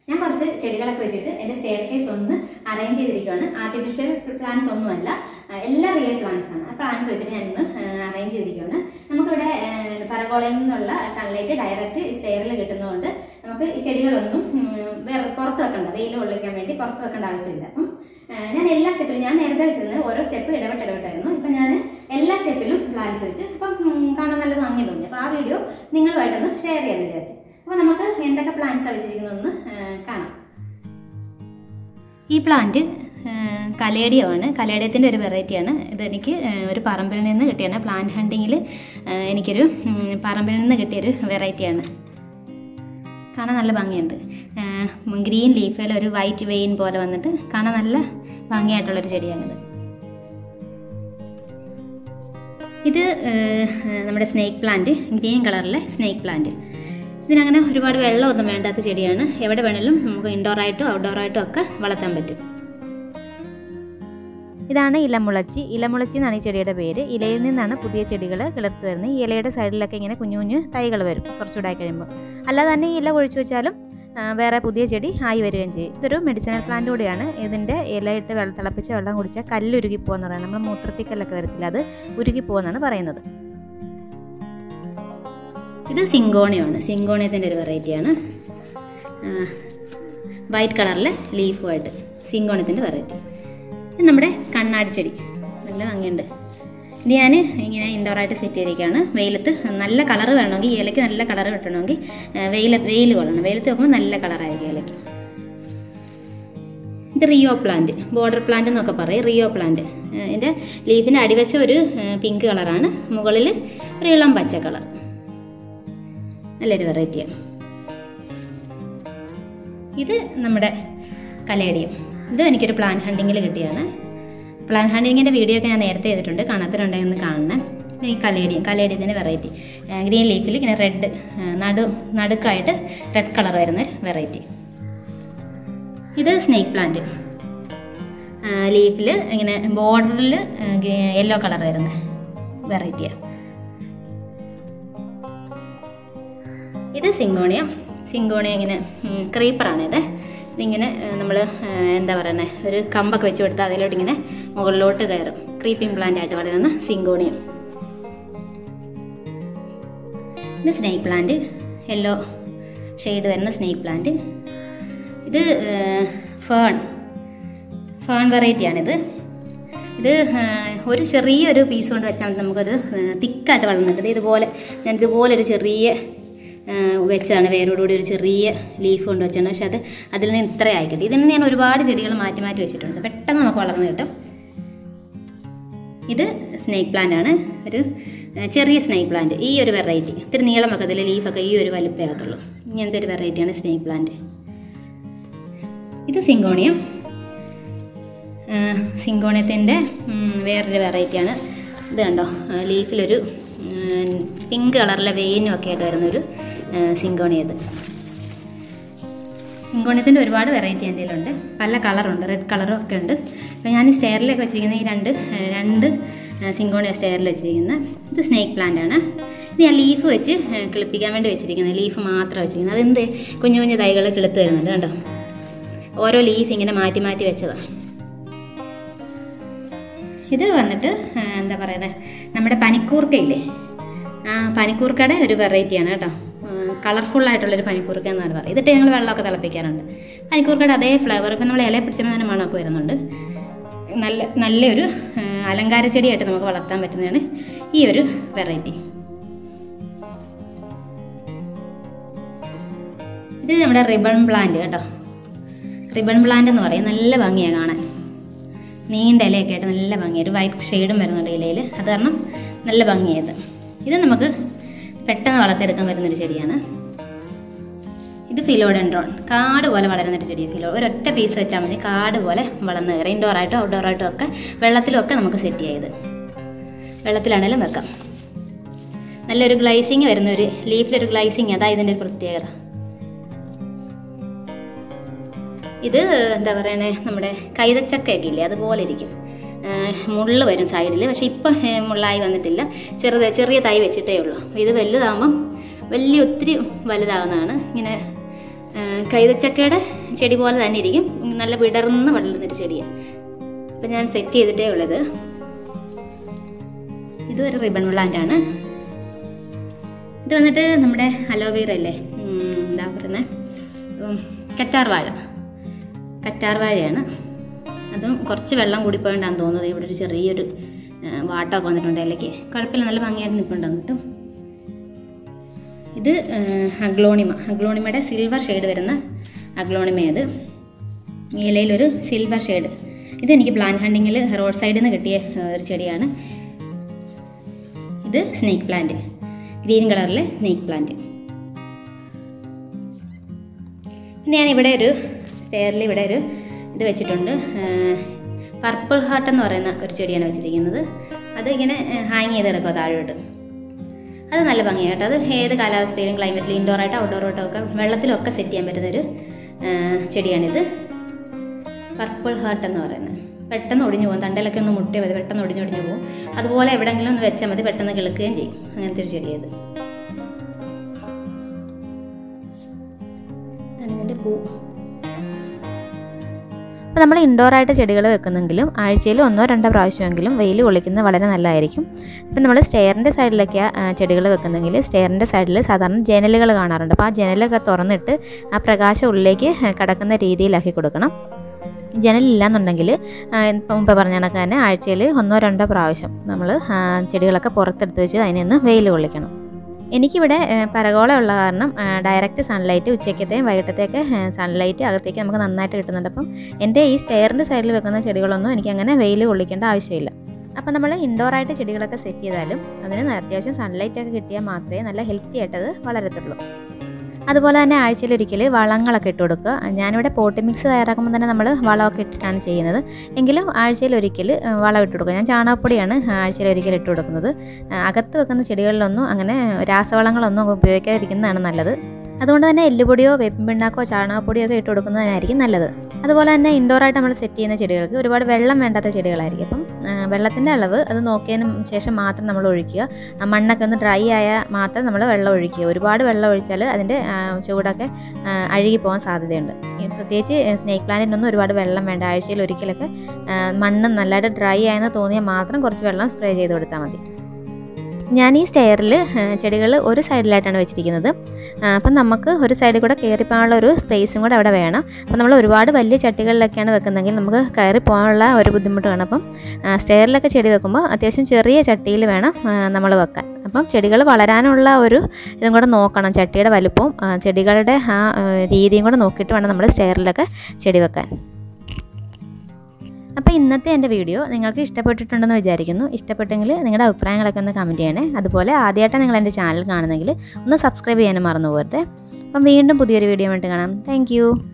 ഞാൻ കുറച്ച് ചെടികളൊക്കെ വെച്ചിട്ട് എൻ്റെ സ്റ്റെയർ കേസ് ഒന്ന് അറേഞ്ച് ചെയ്തിരിക്കുകയാണ് ആർട്ടിഫിഷ്യൽ പ്ലാന്റ്സ് ഒന്നുമല്ല ആ, എല്ലാം റിയൽ പ്ലാന്റ്സ് ആണ് ആ പ്ലാന്റ്സ് വെച്ചിട്ട് ഞാൻ ഇന്ന് അറേഞ്ച് ചെയ്തിരിക്കുകയാണ് നമുക്കിവിടെ പരകോളയിൽ നിന്നുള്ള സൺലൈറ്റ് ഡയറക്റ്റ് സ്റ്റെയറിൽ കിട്ടുന്നതുകൊണ്ട് നമുക്ക് ഈ ചെടികളൊന്നും ഉം, വേറെ പുറത്ത് വെക്കണ്ട വെയിൽ കൊള്ളിക്കാൻ വേണ്ടി പുറത്ത് വെക്കേണ്ട ആവശ്യമില്ല അപ്പം ആ, ഞാൻ എല്ലാ സ്റ്റെപ്പിലും ഞാൻ നേരത്തെ വെച്ചിരുന്നത് ഓരോ സ്റ്റെപ്പ് ഇടപെട്ട് ഇടപെട്ടായിരുന്നു ഇപ്പം ഞാൻ എല്ലാ സ്റ്റെപ്പിലും പ്ലാന്റ്സ് വെച്ച് അപ്പം ഉം, കാണാൻ നല്ല ഭംഗി തോന്നി അപ്പോൾ ആ വീഡിയോ നിങ്ങളുമായിട്ടൊന്ന് ഷെയർ ചെയ്യാൻ വിചാരിച്ചു അപ്പോൾ നമുക്ക് എന്തൊക്കെ പ്ലാന്റ്സ് വെച്ചിരിക്കുന്നതെന്ന് ആ, കാണാം ഈ പ്ലാന്റ് കലേഡിയമാണ് കലേഡിയത്തിൻ്റെ ഒരു വെറൈറ്റിയാണ് ഇത് എനിക്ക് ആ, ഒരു പറമ്പിൽ നിന്ന് കിട്ടിയാണ് പ്ലാന്റ് ഹണ്ടിങ്ങിൽ എനിക്കൊരു ഉം, പറമ്പിൽ നിന്ന് കിട്ടിയൊരു വെറൈറ്റിയാണ് കാണാൻ നല്ല ഭംഗിയുണ്ട് ഗ്രീൻ ലീഫിൽ ഒരു വൈറ്റ് വെയിൻ പോലെ വന്നിട്ട് കാണാൻ നല്ല ഭംഗിയായിട്ടുള്ളൊരു ചെടിയാണിത് ഇത് ഏഹ്, നമ്മുടെ സ്നേക്ക് പ്ലാന്റ് ഗ്രീൻ കളറിലെ സ്നേക്ക് പ്ലാന്റ് ഇതിനങ്ങനെ ഒരുപാട് വെള്ളമൊന്നും വേണ്ടാത്ത ചെടിയാണ് എവിടെ വേണേലും നമുക്ക് ഇൻഡോറായിട്ടും ഔട്ട്ഡോറായിട്ടും ഒക്കെ വളർത്താൻ പറ്റും ഇതാണ് ഇലമുളച്ചി ഇലമുളച്ചി എന്നാണ് ഈ ചെടിയുടെ പേര് ഇലയിൽ നിന്നാണ് പുതിയ ചെടികൾ കിളിർത്ത് വരുന്നത് ഈ ഇലയുടെ സൈഡിലൊക്കെ ഇങ്ങനെ കുഞ്ഞു കുഞ്ഞു തൈകൾ വരും കുറച്ചുകൂടെ കഴിയുമ്പോൾ അല്ലാതെ തന്നെ ഈ ഇല ഒഴിച്ചു വെച്ചാലും ആ, വേറെ പുതിയ ചെടി ആയി വരികയും ചെയ്യും ഇതൊരു മെഡിസിനൽ പ്ലാന്റ് കൂടിയാണ് ഇതിൻ്റെ ഇലയിട്ട് വെള്ളം തിളപ്പിച്ച വെള്ളം കുടിച്ചാൽ കല്ലുരുകി പോകുമെന്ന് പറയുന്നത് നമ്മൾ മൂത്രത്തിക്കല്ലൊക്കെ വരത്തില്ല അത് ഉരുകി പോകുമെന്നാണ് പറയുന്നത് ഇത് സിങ്കോണിയമാണ് സിങ്കോണിയത്തിൻ്റെ ഒരു വെറൈറ്റിയാണ് വൈറ്റ് കളറിലെ ലീഫുമായിട്ട് സിങ്കോണിയത്തിൻ്റെ വെറൈറ്റി ഇത് നമ്മുടെ കണ്ണാടി ചെടി നല്ല ഭംഗിയുണ്ട് ഇത് ഞാൻ ഇങ്ങനെ ഇൻഡോറായിട്ട് സെറ്റ് ചെയ്തിരിക്കുകയാണ് വെയിലത്ത് നല്ല കളർ വേണമെങ്കിൽ ഈ ഇലയ്ക്ക് നല്ല കളർ കിട്ടണമെങ്കിൽ വെയില വെയിൽ കൊള്ളണം വെയിലത്ത് വെക്കുമ്പോൾ നല്ല കളറായിരിക്കും ഇലയ്ക്ക് ഇത് റിയോ പ്ലാന്റ് ബോർഡർ പ്ലാന്റ് എന്നൊക്കെ പറയും റിയോ പ്ലാന്റ് ഇതിൻ്റെ ലീഫിൻ്റെ അടിവശം ഒരു പിങ്ക് കളറാണ് മുകളിൽ ഒരു ഇളം പച്ച കളർ നല്ലൊരു വെറൈറ്റിയാണ് ഇത് നമ്മുടെ കലേഡിയം ഇതും എനിക്കൊരു പ്ലാൻ ഹണ്ടിങ്ങിൽ കിട്ടിയാണ് പ്ലാൻ ഹണ്ടിങ്ങിൻ്റെ വീഡിയോ ഒക്കെ ഞാൻ നേരത്തെ ചെയ്തിട്ടുണ്ട് കാണാത്തവരുണ്ടെങ്കിൽ ഒന്ന് കാണണം ഇത് ഈ കലേഡിയം കലേഡിയത്തിൻ്റെ വെറൈറ്റി ഗ്രീൻ ലീഫിൽ ഇങ്ങനെ റെഡ് നടു നടുക്കായിട്ട് റെഡ് കളർ വരുന്ന വെറൈറ്റി ഇത് സ്നേക്ക് പ്ലാന്റ് ലീഫിൽ ഇങ്ങനെ ബോർഡറിൽ യെല്ലോ കളർ വരുന്ന വെറൈറ്റിയാണ് ഇത് സിങ്കോണിയ സിങ്കോണിയ ഇങ്ങനെ ക്രീപ്പറാണ് ഇത് ഇതിങ്ങനെ നമ്മൾ എന്താ പറയുന്നത് ഒരു കമ്പൊക്കെ വെച്ച് കൊടുത്താൽ അതിലോട്ട് ഇങ്ങനെ മുകളിലോട്ട് കയറും ക്രീപ്പിംഗ് പ്ലാന്റ് ആയിട്ട് വളരുന്ന സിങ്കോണിയം ഇത് സ്നേക്ക് പ്ലാന്റ് യെല്ലോ ഷെയ്ഡ് വരുന്ന സ്നേക്ക് പ്ലാന്റ് ഇത് ഫേൺ ഫേൺ വെറൈറ്റിയാണിത് ഇത് ആ, ഒരു ചെറിയൊരു പീസ് കൊണ്ട് വെച്ചാൽ മതി നമുക്കത് തിക്കായിട്ട് വളർന്നിട്ട് ഇതുപോലെ ഞാൻ ഇതുപോലെ ഒരു ചെറിയ ആ, വെച്ചാണ് വേരോടുകൂടി ഒരു ചെറിയ ലീഫ് കൊണ്ട് വെച്ചാണ് പക്ഷെ അത് അതിൽ നിന്ന് ഇത്ര ആയിക്കിട്ടി ഇതിൽ നിന്ന് ഞാൻ ഒരുപാട് ചെടികൾ മാറ്റി മാറ്റി വെച്ചിട്ടുണ്ട് പെട്ടെന്ന് നമുക്ക് വളർന്നു കിട്ടും ഇത് സ്നേക്ക് പ്ലാന്റ് ആണ് ഒരു ആ, ചെറിയ സ്നേക്ക് പ്ലാന്റ് ഈ ഒരു വെറൈറ്റി ഇത്തിരി നീളമൊക്കെ അതിൽ ലീഫൊക്കെ ഈ ഒരു വലുപ്പമാകത്തുള്ളൂ ഇങ്ങനത്തെ ഒരു വെറൈറ്റിയാണ് സ്നേക്ക് പ്ലാന്റ് ഇത് സിങ്കോണിയം സിങ്കോണിയത്തിൻ്റെ വേറൊരു വെറൈറ്റിയാണ് ഇത് കണ്ടോ ആ, ലീഫിലൊരു ഉം, പിങ്ക് കളറിലെ വെയിനും ഒക്കെ ആയിട്ട് വരുന്നൊരു സിങ്കോണിയത് സിങ്കോണിയത്തിൻ്റെ ഒരുപാട് വെറൈറ്റി എൻ്റെ കയ്യിലുണ്ട് പല കളറുണ്ട് റെഡ് കളറും ഒക്കെ ഉണ്ട് അപ്പോൾ ഞാൻ സ്റ്റെയറിലൊക്കെ വെച്ചിരിക്കുന്ന ഈ രണ്ട് ആ, രണ്ട് സിങ്കോണിയ സ്റ്റെയറിൽ വെച്ചിരിക്കുന്നത് ഇത് സ്നേക്ക് പ്ലാന്റ് ആണ് ഇത് ഞാൻ ലീഫ് വെച്ച് ആ, കിളിപ്പിക്കാൻ വേണ്ടി വെച്ചിരിക്കുന്നത് ലീഫ് മാത്രം വെച്ചിരിക്കുന്നത് അതെന്ത് കുഞ്ഞു കുഞ്ഞു തൈകൾ കിളുത്ത് വരുന്നുണ്ട് കണ്ടോ ഓരോ ലീഫ് ഇങ്ങനെ മാറ്റി മാറ്റി വെച്ചതാണ് ഇത് വന്നിട്ട് ആ, എന്താ പറയുന്നത് നമ്മുടെ പനിക്കൂർക്കയില്ലേ ആ പനിക്കൂർക്കയുടെ ഒരു വെറൈറ്റിയാണ് കേട്ടോ കളർഫുൾ ആയിട്ടുള്ളൊരു പനിക്കൂർക്ക എന്നാണ് പറയുക ഇതിട്ട് ഞങ്ങൾ വെള്ളമൊക്കെ തിളപ്പിക്കാറുണ്ട് പനിക്കൂർക്കയുടെ അതേ ഫ്ലേവർ ഇപ്പം നമ്മൾ ഇല പിടിച്ചപ്പോൾ തന്നെ മണമൊക്കെ വരുന്നുണ്ട് നല്ല നല്ലൊരു ആ, അലങ്കാര ചെടിയായിട്ട് നമുക്ക് വളർത്താൻ പറ്റുന്നതാണ് ഈ ഒരു വെറൈറ്റി ഇത് നമ്മുടെ റിബൺ പ്ലാന്റ് കേട്ടോ റിബൺ പ്ലാന്റ് എന്ന് പറയും നല്ല ഭംഗിയാണ് കാണാൻ നീണ്ട ഇലയൊക്കെ ആയിട്ട് നല്ല ഭംഗിയാണ് ഒരു വൈറ്റ് ഷെയ്ഡും വരുന്നുണ്ട് ഇലയിൽ അത് കാരണം നല്ല ഭംഗിയായത് ഇത് നമുക്ക് പെട്ടെന്ന് വളർത്തിയെടുക്കാൻ പറ്റുന്നൊരു ചെടിയാണ് ഇത് ഫിലോഡെൻഡ്രോൺ കാട് പോലെ വളരുന്നൊരു ചെടി ഫിലോ ഒരൊറ്റ പീസ് വെച്ചാൽ മതി കാട് പോലെ വളർന്ന് കയറി ഇൻഡോർ ആയിട്ടും ഔട്ട്ഡോർ ആയിട്ടും ഒക്കെ വെള്ളത്തിലും ഒക്കെ നമുക്ക് സെറ്റ് ചെയ്ത് വെള്ളത്തിലാണേലും വെക്കാം നല്ലൊരു ഗ്ലൈസിങ് വരുന്ന ഒരു ലീഫിലൊരു ഗ്ലൈസിങ് അതാ ഇതിൻ്റെ ഒരു പ്രത്യേകത ഇത് എന്താ പറയണേ നമ്മുടെ കൈതച്ചക്കയൊക്കെ ഇല്ലേ അതുപോലെ ഇരിക്കും ആ, മുള്ള് വരും സൈഡിൽ പക്ഷെ ഇപ്പം ഏ, മുള്ളായി വന്നിട്ടില്ല ചെറുത് ചെറിയ തൈ വെച്ചിട്ടേ ഉള്ളൂ അപ്പോൾ ഇത് വലുതാകുമ്പം വലിയ ഒത്തിരി വലുതാകുന്നതാണ് ഇങ്ങനെ കൈതച്ചക്കയുടെ ചെടി പോലെ തന്നെ ഇരിക്കും നല്ല വിടർന്ന് വളരുന്നൊരു ചെടിയാണ് അപ്പം ഞാൻ സെറ്റ് ചെയ്തിട്ടേ ഉള്ളത് ഇത് ഒരു റിബൺ പ്ലാന്റ് ആണ് ഇത് വന്നിട്ട് നമ്മുടെ അലോവേറ അല്ലേ ഉം, എന്താ പറയുന്നത് കറ്റാർ വാഴ കറ്റാർ വാഴയാണ് അതും കുറച്ച് വെള്ളം കൂടിപ്പോയിട്ടാണ് തോന്നുന്നത് ഇവിടെ ഒരു ചെറിയൊരു ആ, വാട്ടമൊക്കെ വന്നിട്ടുണ്ട് അതിലേക്ക് കുഴപ്പമില്ല നല്ല ഭംഗിയായിട്ട് നിൽപ്പുണ്ട് എന്നിട്ടും ഇത് ആ, അഗ്ലോണിമ അഗ്ലോണിമയുടെ സിൽവർ ഷെയ്ഡ് വരുന്ന അഗ്ലോണിമ ഇത് ഇലയിലൊരു സിൽവർ ഷെയ്ഡ് ഇതെനിക്ക് പ്ലാന്റ് ഹണ്ടിങ്ങിൽ റോഡ് സൈഡിൽ നിന്ന് കിട്ടിയ ആ, ഒരു ചെടിയാണ് ഇത് സ്നേക്ക് പ്ലാന്റ് ഗ്രീൻ കളറിലെ സ്നേക്ക് പ്ലാന്റ് പിന്നെ ഞാൻ ഇവിടെ ഒരു സ്റ്റെയറിൽ ഇവിടെ ഒരു ഇത് വെച്ചിട്ടുണ്ട് പർപ്പിൾ ഹാർട്ട് എന്ന് പറയുന്ന ഒരു ചെടിയാണ് വെച്ചിരിക്കുന്നത് അത് ഇങ്ങനെ ഹാങ് ചെയ്ത് കിടക്കുക താഴോട്ട് അത് നല്ല ഭംഗിയാണ് കേട്ടോ അത് ഏത് കാലാവസ്ഥയിലും ക്ലൈമറ്റിലും ഇൻഡോർ ആയിട്ട് ഔട്ട്ഡോർ ആയിട്ടും ഒക്കെ വെള്ളത്തിലൊക്കെ സെറ്റ് ചെയ്യാൻ പറ്റുന്നൊരു ആ, ചെടിയാണിത് പർപ്പിൾ ഹാർട്ട് എന്ന് പറയുന്നത് പെട്ടെന്ന് ഒടിഞ്ഞു പോകും തണ്ടയിലൊക്കെ ഒന്ന് മുട്ടിയാൽ മതി പെട്ടെന്ന് ഒടിഞ്ഞു ഒടിഞ്ഞു പോകും അതുപോലെ എവിടെയെങ്കിലും ഒന്ന് വെച്ചാൽ മതി പെട്ടെന്ന് കിളുക്കുകയും ചെയ്യും അങ്ങനത്തെ ഒരു ചെടിയത് ഇതിൻ്റെ പൂ അപ്പോൾ നമ്മൾ ഇൻഡോറായിട്ട് ചെടികൾ വെക്കുന്നെങ്കിലും ആഴ്ചയിൽ ഒന്നോ രണ്ടോ പ്രാവശ്യമെങ്കിലും വെയിൽ കൊള്ളിക്കുന്നത് വളരെ നല്ലതായിരിക്കും ഇപ്പം നമ്മൾ സ്റ്റെയറിൻ്റെ സൈഡിലൊക്കെ ചെടികൾ വെക്കുന്നെങ്കിൽ സ്റ്റെയറിൻ്റെ സൈഡിൽ സാധാരണ ജനലുകൾ കാണാറുണ്ട് അപ്പോൾ ആ ജനലൊക്കെ തുറന്നിട്ട് ആ പ്രകാശം ഉള്ളിലേക്ക് കടക്കുന്ന രീതിയിലാക്കി കൊടുക്കണം ജനലില്ലാന്നുണ്ടെങ്കിൽ ഇപ്പം മുമ്പ് പറഞ്ഞ കണക്ക് തന്നെ ആഴ്ചയിൽ ഒന്നോ രണ്ടോ പ്രാവശ്യം നമ്മൾ ചെടികളൊക്കെ പുറത്തെടുത്ത് വെച്ച് അതിനൊന്ന് വെയിൽ കൊള്ളിക്കണം എനിക്കിവിടെ പരകോളം ഉള്ള കാരണം ഡയറക്റ്റ് സൺലൈറ്റ് ഉച്ചയ്ക്കത്തെയും വൈകിട്ടത്തെയൊക്കെ സൺലൈറ്റ് അകത്തേക്ക് നമുക്ക് നന്നായിട്ട് കിട്ടുന്നുണ്ട് അപ്പം എൻ്റെ ഈ സ്റ്റെയറിൻ്റെ സൈഡിൽ വെക്കുന്ന ചെടികളൊന്നും എനിക്ക് അങ്ങനെ വെയിൽ കൊള്ളിക്കേണ്ട ആവശ്യമില്ല അപ്പം നമ്മൾ ഇൻഡോറായിട്ട് ചെടികളൊക്കെ സെറ്റ് ചെയ്താലും അതിന് അത്യാവശ്യം സൺലൈറ്റ് ഒക്കെ കിട്ടിയാൽ മാത്രമേ നല്ല ഹെൽത്തി ആയിട്ടത് വളരത്തുള്ളൂ അതുപോലെ തന്നെ ആഴ്ചയിലൊരിക്കൽ വളങ്ങളൊക്കെ ഇട്ട് കൊടുക്കുക ഞാനിവിടെ പോട്ടി മിക്സ് തയ്യാറാക്കുമ്പോൾ തന്നെ നമ്മൾ വളമൊക്കെ ഇട്ടിട്ടാണ് ചെയ്യുന്നത് എങ്കിലും ആഴ്ചയിലൊരിക്കൽ വളം ഇട്ട് കൊടുക്കുക ഞാൻ ചാണകപ്പൊടിയാണ് ആഴ്ചയിലൊരിക്കൽ ഇട്ട് കൊടുക്കുന്നത് അകത്ത് വെക്കുന്ന ചെടികളിലൊന്നും അങ്ങനെ രാസവളങ്ങളൊന്നും ഉപയോഗിക്കാതിരിക്കുന്നതാണ് നല്ലത് അതുകൊണ്ട് തന്നെ എല്ലുപൊടിയോ വേപ്പിൻ പിണ്ണാക്കോ ചാണകപ്പൊടിയോ ഒക്കെ ഇട്ട് കൊടുക്കുന്നതായിരിക്കും നല്ലത് അതുപോലെ തന്നെ ഇൻഡോറായിട്ട് നമ്മൾ സെറ്റ് ചെയ്യുന്ന ചെടികൾക്ക് ഒരുപാട് വെള്ളം വേണ്ടാത്ത ചെടികളായിരിക്കും അപ്പം വെള്ളത്തിൻ്റെ അളവ് അത് നോക്കിയതിന് ശേഷം മാത്രം നമ്മൾ ഒഴിക്കുക ആ മണ്ണൊക്കെ ഒന്ന് ഡ്രൈ ആയാൽ മാത്രം നമ്മൾ വെള്ളം ഒഴിക്കുക ഒരുപാട് വെള്ളം ഒഴിച്ചാൽ അതിൻ്റെ ആ, ചൂടൊക്കെ ആ, അഴുകി പോകാൻ സാധ്യതയുണ്ട് ഈ പ്രത്യേകിച്ച് സ്നേക്ക് പ്ലാന്റിനൊന്നും ഒരുപാട് വെള്ളം വേണ്ട ആഴ്ചയിൽ ഒരിക്കലൊക്കെ ആ, മണ്ണ് നല്ലതായിട്ട് ഡ്രൈ ആയെന്ന് തോന്നിയാൽ മാത്രം കുറച്ച് വെള്ളം സ്പ്രേ ചെയ്ത് കൊടുത്താൽ മതി ഞാൻ ഈ സ്റ്റെയറിൽ ചെടികൾ ഒരു സൈഡിലായിട്ടാണ് വെച്ചിരിക്കുന്നത് ആ, അപ്പം നമുക്ക് ഒരു സൈഡിൽ കൂടെ കയറി പോകാനുള്ള ഒരു സ്പേസും കൂടെ അവിടെ വേണം അപ്പം നമ്മൾ ഒരുപാട് വലിയ ചട്ടികളിലൊക്കെയാണ് വെക്കുന്നതെങ്കിൽ നമുക്ക് കയറി പോകാനുള്ള ഒരു ബുദ്ധിമുട്ട് വേണം അപ്പം ആ, സ്റ്റെയറിലൊക്കെ ചെടി വെക്കുമ്പോൾ അത്യാവശ്യം ചെറിയ ചട്ടിയിൽ വേണം നമ്മൾ വെക്കാൻ അപ്പം ചെടികൾ വളരാനുള്ള ഒരു ഇതും കൂടെ നോക്കണം ചട്ടിയുടെ വലുപ്പവും ആ, ചെടികളുടെ ആ ആ, രീതിയും കൂടെ നോക്കിയിട്ട് വേണം നമ്മൾ സ്റ്റെയറിലൊക്കെ ചെടി വെക്കാൻ അപ്പോൾ ഇന്നത്തെ എൻ്റെ വീഡിയോ നിങ്ങൾക്ക് ഇഷ്ടപ്പെട്ടിട്ടുണ്ടെന്ന് വിചാരിക്കുന്നു ഇഷ്ടപ്പെട്ടെങ്കിൽ നിങ്ങളുടെ അഭിപ്രായങ്ങളൊക്കെ ഒന്ന് കമൻറ്റ് ചെയ്യണേ അതുപോലെ ആദ്യമായിട്ടാണ് നിങ്ങൾ എൻ്റെ ചാനൽ കാണുന്നെങ്കിൽ ഒന്ന് സബ്സ്ക്രൈബ് ചെയ്യാനും മറന്നു പോകരുത് അപ്പം വീണ്ടും പുതിയൊരു വീഡിയോ ആയിട്ട് കാണാം താങ്ക്